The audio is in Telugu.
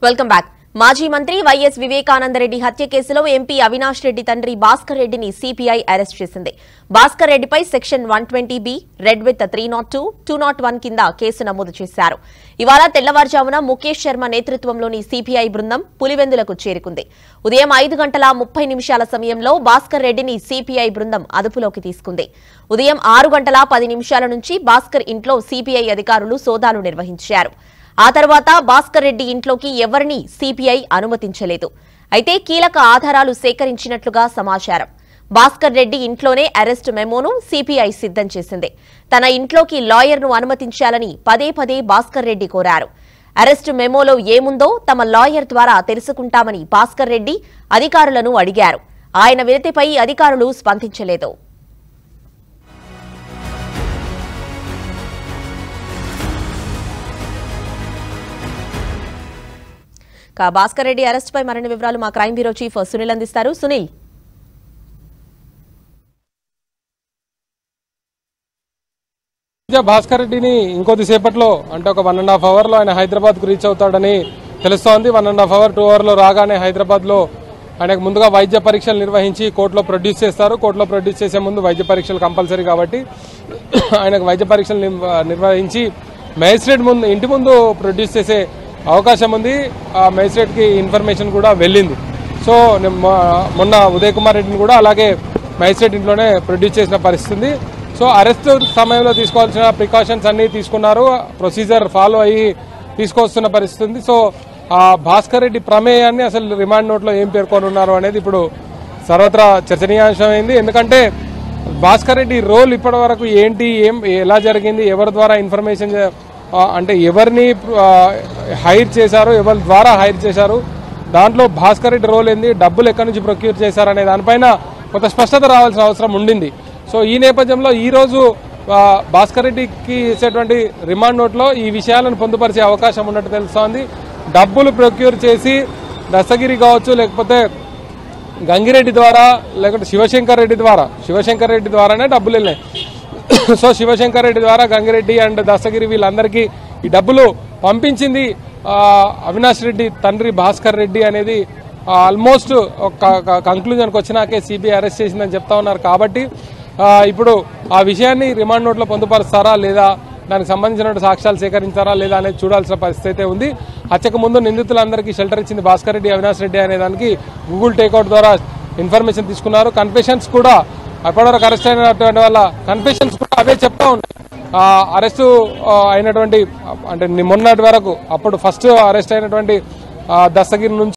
వెల్కమ్ బ్యాక్ మాజీ మంత్రి వైఎస్ వివేకానందరెడ్డి హత్య కేసులో ఎంపీ అవినాష్ రెడ్డి తండ్రి భాస్కర్ రెడ్డిని సిపిఐ అరెస్ట్ చేసింది భాస్కర్ రెడ్డిపై section one twenty B read with three not two two not one కింద కేసు నమోదు చేశారు ఇవాళ తెల్లవారుజామున ముఖేష్ శర్మ నేతృత్వంలోని సిపిఐ బృందం పులివెందులకు చేరుకుంది ఉదయం ఐదు గంటల ముప్పై నిమిషాల సమయంలో భాస్కర్ రెడ్డిని సిపిఐ బృందం అదుపులోకి తీసుకుంది ఉదయం ఆరు గంటల పది నిమిషాల నుంచి భాస్కర్ ఇంట్లో సిపిఐ అధికారులు సోదాలు నిర్వహించారు ఆ తర్వాత భాస్కర్ రెడ్డి ఇంట్లోకి ఎవరిని సిపిఐ అనుమతించలేదు అయితే కీలక ఆధారాలు సేకరించినట్లుగా సమాచారం భాస్కర్ రెడ్డి ఇంట్లోనే అరెస్ట్ మెమోను సిపిఐ సిద్ధం చేసింది తన ఇంట్లోకి లాయర్ను అనుమతించాలని పదే పదే భాస్కర్ రెడ్డి కోరారు అరెస్ట్ మెమోలో ఏముందో తమ లాయర్ ద్వారా తెలుసుకుంటామని భాస్కర్ రెడ్డి అధికారులను అడిగారు ఆయన వినతిపై అధికారులు స్పందించలేదు ఇక భాస్కర్ రెడ్డి అరెస్ట్ పై మరిన్ని వివరాలు మా క్రైమ్ బ్యూరో చీఫ్ సునీల్ అందిస్తారు సునీల్ విజయ భాస్కర్ రెడ్డిని ఇంకొద్దిసేపట్లో అంటే ఒక వన్ అండ్ హాఫ్ అవర్ లో ఆయన హైదరాబాద్ కు రీచ్ అవుతాడని తెలుస్తోంది one and half hour two hour లో రాగానే హైదరాబాద్ లో ఆయనకు ముందుగా వైద్య పరీక్షలు నిర్వహించి కోర్టులో ప్రొడ్యూస్ చేస్తారు కోర్టులో ప్రొడ్యూస్ చేసే ముందు వైద్య పరీక్షలు కంపల్సరీ కాబట్టి ఆయనకు వైద్య పరీక్షలు నిర్- నిర్వహించి మేజిస్ట్రేట్ ముందు ఇంటి ముందు ప్రొడ్యూస్ చేసే అవకాశం ఉంది ఆ మేజిస్ట్రేట్ కి ఇన్ఫర్మేషన్ కూడా వెళ్ళింది సో నిమ్- మొన్న ఉదయ్ కుమార్ రెడ్డిని కూడా అలాగే మేజిస్ట్రేట్ ఇంట్లోనే ప్రొడ్యూస్ చేసిన పరిస్థితి ఉంది సో అరెస్ట్ సమయంలో తీసుకోవాల్సిన ప్రికాషన్స్ అన్ని తీసుకున్నారు ప్రొసీజర్ ఫాలో అయ్యి తీసుకొస్తున్న పరిస్థితి ఉంది సో ఆ భాస్కర్ రెడ్డి ప్రమేయాన్ని అసలు రిమాండ్ నోట్లో ఏం పేర్కొని ఉన్నారు అనేది ఇప్పుడు సర్వత్రా చర్చనీయాంశమైంది ఎందుకంటే భాస్కర్ రెడ్డి రోల్ ఇప్పటి వరకు ఏంటి ఏం ఎలా జరిగింది ఎవరి ద్వారా ఇన్ఫర్మేషన్ చే- ఆ, అంటే ఎవరిని హైర్ చేశారు ఎవరి ద్వారా హైర్ చేశారు దాంట్లో భాస్కర్ రెడ్డి రోల్ ఏంది డబ్బులు ఎక్కడి నుంచి ప్రొక్యూర్ చేశారనే దానిపైన కొంత స్పష్టత రావాల్సిన అవసరం ఉండింది సో ఈ నేపథ్యంలో ఈ రోజు ఆ, భాస్కర్ రెడ్డికి ఇచ్చేటువంటి రిమాండ్ నోట్లో ఈ విషయాలను పొందుపరిచే అవకాశం ఉన్నట్టు తెలుస్తోంది డబ్బులు ప్రొక్యూర్ చేసి దస్తగిరి కావచ్చు లేకపోతే గంగిరెడ్డి ద్వారా లేకుంటే శివశంకర్ రెడ్డి ద్వారా శివశంకర్ రెడ్డి ద్వారానే డబ్బులు వెళ్ళినాయి సో శివశంకర్ రెడ్డి ద్వారా గంగిరెడ్డి అండ్ దస్తగిరి వీళ్ళందరికీ ఈ డబ్బులు పంపించింది ఆ, అవినాష్ రెడ్డి తండ్రి భాస్కర్ రెడ్డి అనేది ఆల్మోస్ట్ ఒక కంక్లూజన్కి వచ్చినాకే సిబిఐ అరెస్ట్ చేసిందని చెప్తా ఉన్నారు కాబట్టి ఆ, ఇప్పుడు ఆ విషయాన్ని రిమాండ్ నోట్లో పొందుపరుస్తారా లేదా దానికి సంబంధించిన సాక్ష్యాలు సేకరించారా లేదా అనేది చూడాల్సిన పరిస్థితి అయితే ఉంది హత్యకు ముందు నిందితులందరికీ షెల్టర్ ఇచ్చింది భాస్కర్ రెడ్డి అవినాష్ రెడ్డి అనే దానికి గూగుల్ టేక్అవుట్ ద్వారా ఇన్ఫర్మేషన్ తీసుకున్నారు కన్ఫెషన్స్ కూడా అప్పటివరకు అరెస్ట్ అయినటువంటి వాళ్ళ కన్ఫెషన్స్ కూడా అవే చెప్తా ఉన్నాయి ఆ, అరెస్టు ఆ, అయినటువంటి అంటే మొన్నటి వరకు అప్పుడు ఫస్ట్ అరెస్ట్ అయినటువంటి ఆ, దస్తగిరి నుంచి